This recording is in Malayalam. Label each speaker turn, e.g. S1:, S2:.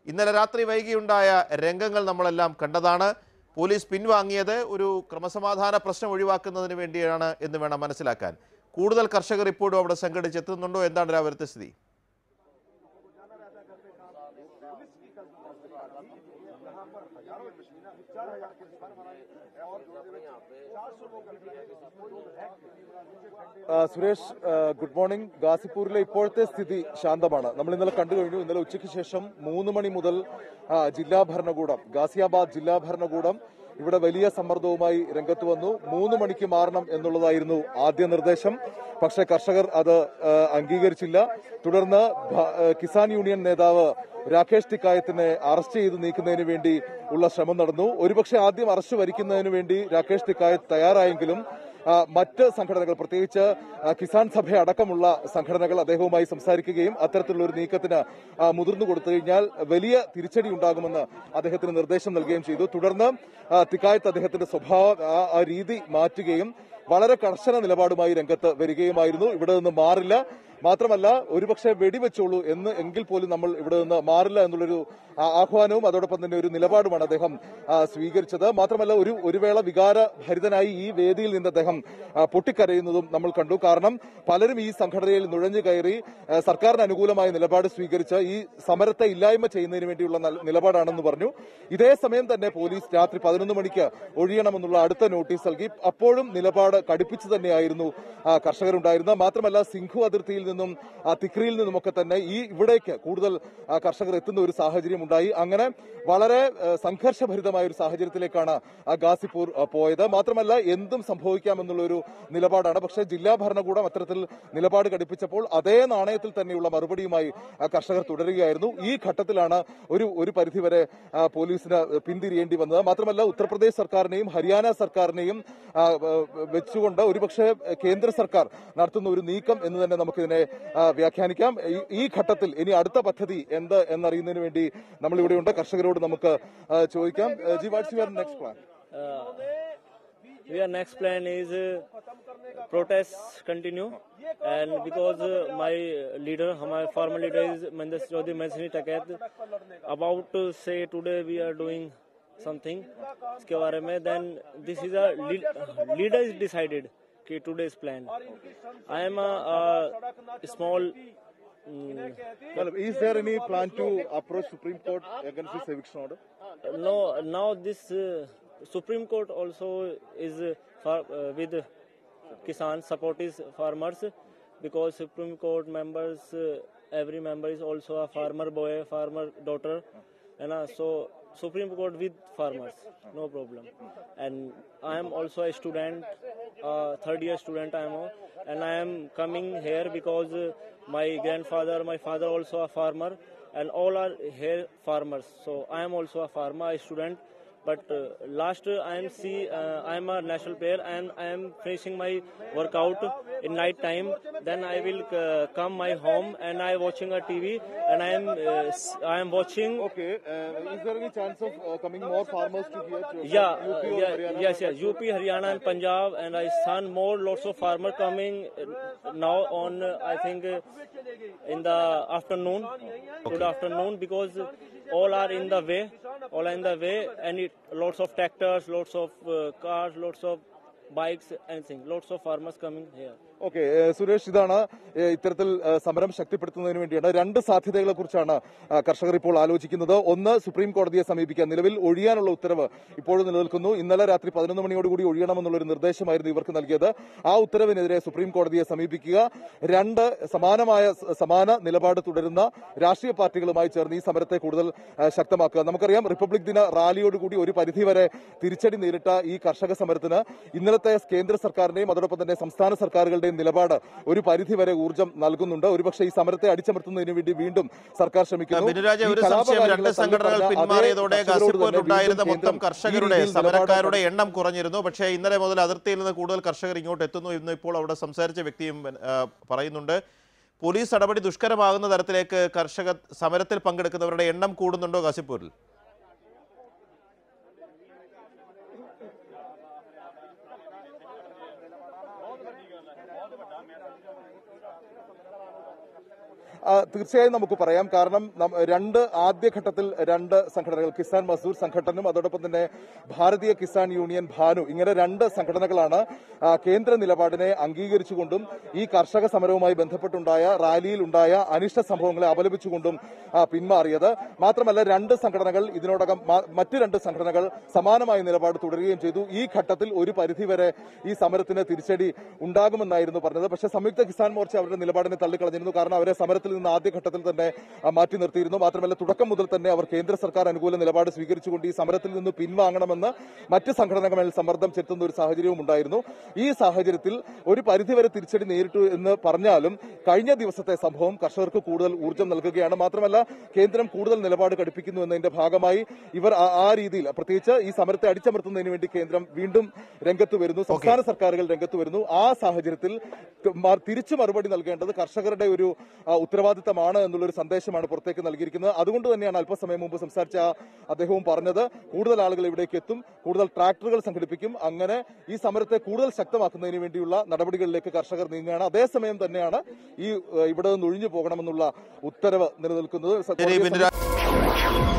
S1: ഇന്നലെ രാത്രി വൈകിയുണ്ടായ രംഗങ്ങൾ നമ്മളെല്ലാം കണ്ടതാണ് പോലീസ് പിൻവാങ്ങിയത് ഒരു ക്രമസമാധാന പ്രശ്നം ഒഴിവാക്കുന്നതിന് വേണ്ടിയാണ് എന്ന് വേണം മനസ്സിലാക്കാൻ കൂടുതൽ കർഷകർ ഇപ്പോഴും അവിടെ സംഘടിച്ചെത്തുന്നുണ്ടോ എന്താണ് രാവിലത്തെ സ്ഥിതി
S2: ആ, സുരേഷ് ആ, ഗുഡ് മോർണിംഗ് ഗാസിപ്പൂരിലെ ഇപ്പോഴത്തെ സ്ഥിതി ശാന്തമാണ് നമ്മൾ ഇന്നലെ കണ്ടു കഴിഞ്ഞു ഇന്നലെ ഉച്ചയ്ക്ക് ശേഷം മൂന്ന് മണി മുതൽ ആ, ജില്ലാ ഭരണകൂടം ഗാസിയാബാദ് ജില്ലാ ഭരണകൂടം ഇവിടെ വലിയ സമ്മർദ്ദവുമായി രംഗത്ത് വന്നു മൂന്ന് മണിക്ക് മാറണം എന്നുള്ളതായിരുന്നു ആദ്യ നിർദ്ദേശം പക്ഷേ കർഷകർ അത് ആ, അംഗീകരിച്ചില്ല തുടർന്ന് ഭ- ആ, കിസാൻ യൂണിയൻ നേതാവ് രാകേഷ് ടിക്കായത്തിനെ അറസ്റ്റ് ചെയ്ത് നീക്കുന്നതിന് വേണ്ടി ഉള്ള ശ്രമം നടന്നു ഒരുപക്ഷെ ആദ്യം അറസ്റ്റ് വരിക്കുന്നതിന് വേണ്ടി രാകേഷ് ടിക്കായത്ത് തയ്യാറായെങ്കിലും ആ, മറ്റ് സംഘടനകൾ പ്രത്യേകിച്ച് ആ, കിസാൻ സഭ അടക്കമുള്ള സംഘടനകൾ അദ്ദേഹവുമായി സംസാരിക്കുകയും അത്തരത്തിലുള്ള ഒരു നീക്കത്തിന് ആ, മുതിർന്നു കൊടുത്തു കഴിഞ്ഞാൽ വലിയ തിരിച്ചടി ഉണ്ടാകുമെന്ന് അദ്ദേഹത്തിന് നിർദ്ദേശം നൽകുകയും ചെയ്തു തുടർന്ന് ആ, തിക്കായത്ത് അദ്ദേഹത്തിന്റെ സ്വഭാവ ആ, ആ രീതി മാറ്റുകയും വളരെ കർശന നിലപാടുമായി രംഗത്ത് വരികയുമായിരുന്നു ഇവിടെ നിന്ന് മാറില്ല മാത്രമല്ല ഒരുപക്ഷെ വെടിവെച്ചോളൂ എന്ന് എങ്കിൽ പോലും നമ്മൾ ഇവിടെ നിന്ന് മാറില്ല എന്നുള്ളൊരു ആ, ആഹ്വാനവും അതോടൊപ്പം തന്നെ ഒരു നിലപാടുമാണ് അദ്ദേഹം ആ, സ്വീകരിച്ചത് മാത്രമല്ല ഒരു ഒരു വേള വികാര ഭരിതനായി ഈ വേദിയിൽ നിന്ന് അദ്ദേഹം ആ, പൊട്ടിക്കരയുന്നതും നമ്മൾ കണ്ടു കാരണം പലരും ഈ സംഘടനയിൽ നുഴഞ്ഞു കയറി ആ, സർക്കാരിന് അനുകൂലമായ നിലപാട് സ്വീകരിച്ച് ഈ സമരത്തെ ഇല്ലായ്മ ചെയ്യുന്നതിന് വേണ്ടിയുള്ള നൽ- നിലപാടാണെന്ന് പറഞ്ഞു ഇതേ സമയം തന്നെ പോലീസ് രാത്രി പതിനൊന്ന് മണിക്ക് ഒഴിയണമെന്നുള്ള അടുത്ത നോട്ടീസ് നൽകി അപ്പോഴും നിലപാട് കടുപ്പിച്ചു തന്നെയായിരുന്നു ആ, കർഷകരുണ്ടായിരുന്നത് മാത്രമല്ല സിംഘു അതിർത്തിയിൽ നിന്നും ആ, തിക്രിയിൽ നിന്നുമൊക്കെ തന്നെ ഈ ഇവിടേക്ക് കൂടുതൽ ആ, കർഷകർ എത്തുന്ന ഒരു സാഹചര്യം ഉണ്ടായി അങ്ങനെ വളരെ ആ, സംഘർഷഭരിതമായ ഒരു സാഹചര്യത്തിലേക്കാണ് ആ ഗാസിപ്പൂർ ആ, പോയത് മാത്രമല്ല എന്തും സംഭവിക്കാമെന്നുള്ള ഒരു നിലപാടാണ് പക്ഷേ ജില്ലാ ഭരണകൂടം അത്തരത്തിൽ നിലപാട് കടുപ്പിച്ചപ്പോൾ അതേ നാണയത്തിൽ തന്നെയുള്ള മറുപടിയുമായി ആ, കർഷകർ തുടരുകയായിരുന്നു ഈ ഘട്ടത്തിലാണ് ഒരു ഒരു പരിധിവരെ ആ, പോലീസിന് പിന്തിരിയേണ്ടി വന്നത് മാത്രമല്ല ഉത്തർപ്രദേശ് സർക്കാരിനെയും ഹരിയാന സർക്കാരിനെയും ആ, ആ, വെച്ചുകൊണ്ട് ഒരുപക്ഷെ കേന്ദ്ര സർക്കാർ നടത്തുന്ന ഒരു നീക്കം എന്ന് തന്നെ നമുക്കിതിനെ ആ, വ്യാഖ്യാനിക്കാം ഈ- ഈ ഘട്ടത്തിൽ ഇനി അടുത്ത പദ്ധതി എന്ത് എന്നറിയുന്നതിന് വേണ്ടി നമ്മൾ ഇവിടെയുണ്ട് കർഷകരോട് നമുക്ക് ആ, ചോദിക്കാം ji what's your next plan
S3: Our next plan is uh, protests continue, and because uh, my leader, my former leader is Mendes Chaudhary Mansini Taket, about to say today we are doing something इसके बारे में then this is a lead, leader is decided कि today's plan. I am a, a small mm,
S2: Well, is there any plan to approach Supreme Court against this eviction order?
S3: no now this uh, supreme court also is uh, for, uh, with kisan support is farmers because supreme court members uh, every member is also a farmer boy farmer daughter and uh, so supreme court with farmers no problem and i am also a student uh, third year student i am uh, and i am coming here because uh, my grandfather my father also a farmer and all are here farmers. So I am also a farmer, a student. But uh, last uh, I am see uh, I am a national player and I am finishing my workout in night time. Then I will uh, come my home and I watching a TV and I am uh, s- I am watching.
S2: Okay, uh, is there any chance of uh, coming more farmers to here? to-
S3: Yeah,
S2: from UP or
S3: yeah,
S2: Haryana?
S3: yes, yes. UP, Haryana, and Punjab, and I saw more lots of farmer coming uh, now on. Uh, I think uh, in the afternoon, good afternoon, because all are in the way, all are in the way, and it lots of tractors, lots of uh, cars, lots of bikes, anything, lots of farmers coming here.
S2: Okay Suresh ഇതാണ് ഏഹ്, ഇത്തരത്തിൽ ഏഹ്, സമരം ശക്തിപ്പെടുത്തുന്നതിന് വേണ്ടിയാണ് രണ്ട് സാധ്യതകളെ കുറിച്ചാണ് ആ, കർഷകർ ഇപ്പോൾ ആലോചിക്കുന്നത് ഒന്ന് സുപ്രീം കോടതിയെ സമീപിക്കാൻ നിലവിൽ ഒഴിയാനുള്ള ഉത്തരവ് ഇപ്പോഴും നിലനിൽക്കുന്നു ഇന്നലെ രാത്രി പതിനൊന്ന് മണിയോടുകൂടി ഒഴിയണമെന്നുള്ള ഒരു നിർദ്ദേശമായിരുന്നു ഇവർക്ക് നൽകിയത് ആ ഉത്തരവിനെതിരെ സുപ്രീം കോടതിയെ സമീപിക്കുക രണ്ട് സമാനമായ സ- സമാന നിലപാട് തുടരുന്ന രാഷ്ട്രീയ പാർട്ടികളുമായി ചേർന്ന് ഈ സമരത്തെ കൂടുതൽ ആ, ശക്തമാക്കുക നമുക്കറിയാം റിപ്പബ്ലിക് ദിന റാലിയോടുകൂടി ഒരു പരിധിവരെ തിരിച്ചടി നേരിട്ട ഈ കർഷക സമരത്തിന് ഇന്നലത്തെ കേന്ദ്ര സർക്കാരിന്റെയും അതോടൊപ്പം തന്നെ സംസ്ഥാന സർക്കാരുകളുടെയും നിലപാട് ഒരു പരിധിവരെ ഊർജ്ജം നൽകുന്നുണ്ട് ഒരുപക്ഷെ ഈ സമരത്തെ അടിച്ചമർത്തുന്നതിന് വേണ്ടി വീണ്ടും സർക്കാർ ശ്രമിക്കുന്നു
S1: ബിനുരാജ
S2: ഈ
S1: ഒരു സംശയം
S2: കലാപകാരികളെ
S1: രണ്ട് സംഘടനകൾ
S2: തള്ളിപ്പറഞ്ഞ അതേ
S1: പിന്മാറിയതോടെ
S2: കർഷകരോട് തന്നെ
S1: ഗാസിപ്പൂരിലുണ്ടായിരുന്ന
S2: വീണ്ടും
S1: മൊത്തം
S2: കേന്ദ്രം
S1: കർഷകരുടെ
S2: ഈ രീതിയിൽ
S1: സമരക്കാരുടെ
S2: നിലപാട്
S1: എണ്ണം കുറഞ്ഞിരുന്നു പക്ഷേ ഇന്നലെ മുതൽ അതിർത്തിയിൽ നിന്ന് കൂടുതൽ കർഷകർ ഇങ്ങോട്ട് എത്തുന്നു എന്ന് ഇപ്പോൾ അവിടെ സംസാരിച്ച വ്യക്തിയും ആ, പറയുന്നുണ്ട് പോലീസ് നടപടി ദുഷ്കരമാകുന്ന തരത്തിലേക്ക് കർഷക സമരത്തിൽ പങ്കെടുക്കുന്നവരുടെ എണ്ണം കൂടുന്നുണ്ടോ ഗാസിപ്പൂരിൽ
S2: ആ, തീർച്ചയായും നമുക്ക് പറയാം കാരണം നം- രണ്ട് ആദ്യഘട്ടത്തിൽ രണ്ട് സംഘടനകൾ കിസാൻ മസൂർ സംഘടനയും അതോടൊപ്പം തന്നെ ഭാരതീയ കിസാൻ യൂണിയൻ ഭാനു ഇങ്ങനെ രണ്ട് സംഘടനകളാണ് ആ, കേന്ദ്ര നിലപാടിനെ അംഗീകരിച്ചുകൊണ്ടും ഈ കർഷക സമരവുമായി ബന്ധപ്പെട്ടുണ്ടായ റാലിയിൽ ഉണ്ടായ അനിഷ്ട സംഭവങ്ങളെ അപലപിച്ചുകൊണ്ടും ആ, പിന്മാറിയത് മാത്രമല്ല രണ്ട് സംഘടനകൾ ഇതിനോടകം മ- മറ്റ് രണ്ട് സംഘടനകൾ സമാനമായ നിലപാട് തുടരുകയും ചെയ്തു ഈ ഘട്ടത്തിൽ ഒരു പരിധിവരെ ഈ സമരത്തിന് തിരിച്ചടി ഉണ്ടാകുമെന്നായിരുന്നു പറഞ്ഞത് പക്ഷേ സംയുക്ത കിസാൻ മോർച്ച അവരുടെ നിലപാടിനെ തള്ളിക്കളഞ്ഞിരുന്നു കാരണം അവരെ സമരത്തിൽ നിന്ന് ആദ്യഘട്ടത്തിൽ തന്നെ ആ, മാറ്റി നിർത്തിയിരുന്നു മാത്രമല്ല തുടക്കം മുതൽ തന്നെ അവർ കേന്ദ്ര സർക്കാർ അനുകൂല നിലപാട് സ്വീകരിച്ചുകൊണ്ട് ഈ സമരത്തിൽ നിന്ന് പിൻവാങ്ങണമെന്ന് മറ്റ് സംഘടനകൾ സമ്മർദ്ദം ചെലുത്തുന്ന ഒരു സാഹചര്യവും ഉണ്ടായിരുന്നു ഈ സാഹചര്യത്തിൽ ഒരു പരിധിവരെ തിരിച്ചടി നേരിട്ടു എന്ന് പറഞ്ഞാലും കഴിഞ്ഞ ദിവസത്തെ സംഭവം കർഷകർക്ക് കൂടുതൽ ഊർജ്ജം നൽകുകയാണ് മാത്രമല്ല കേന്ദ്രം കൂടുതൽ നിലപാട് കടുപ്പിക്കുന്നു എന്നതിന്റെ ഭാഗമായി ഇവർ ആ- ആ രീതിയിൽ പ്രത്യേകിച്ച് ഈ സമരത്തെ അടിച്ചമർത്തുന്നതിന് വേണ്ടി കേന്ദ്രം വീണ്ടും രംഗത്ത് വരുന്നു സംസ്ഥാന സർക്കാരുകൾ രംഗത്ത് വരുന്നു ആ സാഹചര്യത്തിൽ മ- തിരിച്ചു മറുപടി നൽകേണ്ടത് കർഷകരുടെ ഒരു ആ, ഉത്തരവാദിത്തമാണ് എന്നുള്ളൊരു സന്ദേശമാണ് പുറത്തേക്ക് നൽകിയിരിക്കുന്നത് അതുകൊണ്ട് തന്നെയാണ് അല്പസമയം മുമ്പ് സംസാരിച്ച ആ അദ്ദേഹവും പറഞ്ഞത് കൂടുതൽ ആളുകൾ ഇവിടേക്ക് എത്തും കൂടുതൽ ട്രാക്ടറുകൾ സംഘടിപ്പിക്കും അങ്ങനെ ഈ സമരത്തെ കൂടുതൽ ശക്തമാക്കുന്നതിന് വേണ്ടിയുള്ള നടപടികളിലേക്ക് കർഷകർ നീങ്ങുകയാണ് അതേസമയം തന്നെയാണ് ഈ ഏഹ്, ഇവിടെ നിന്ന് ഒഴിഞ്ഞു പോകണമെന്നുള്ള ഉത്തരവ് നിലനിൽക്കുന്നത്
S1: ശരി ബിന്ദുരാജ്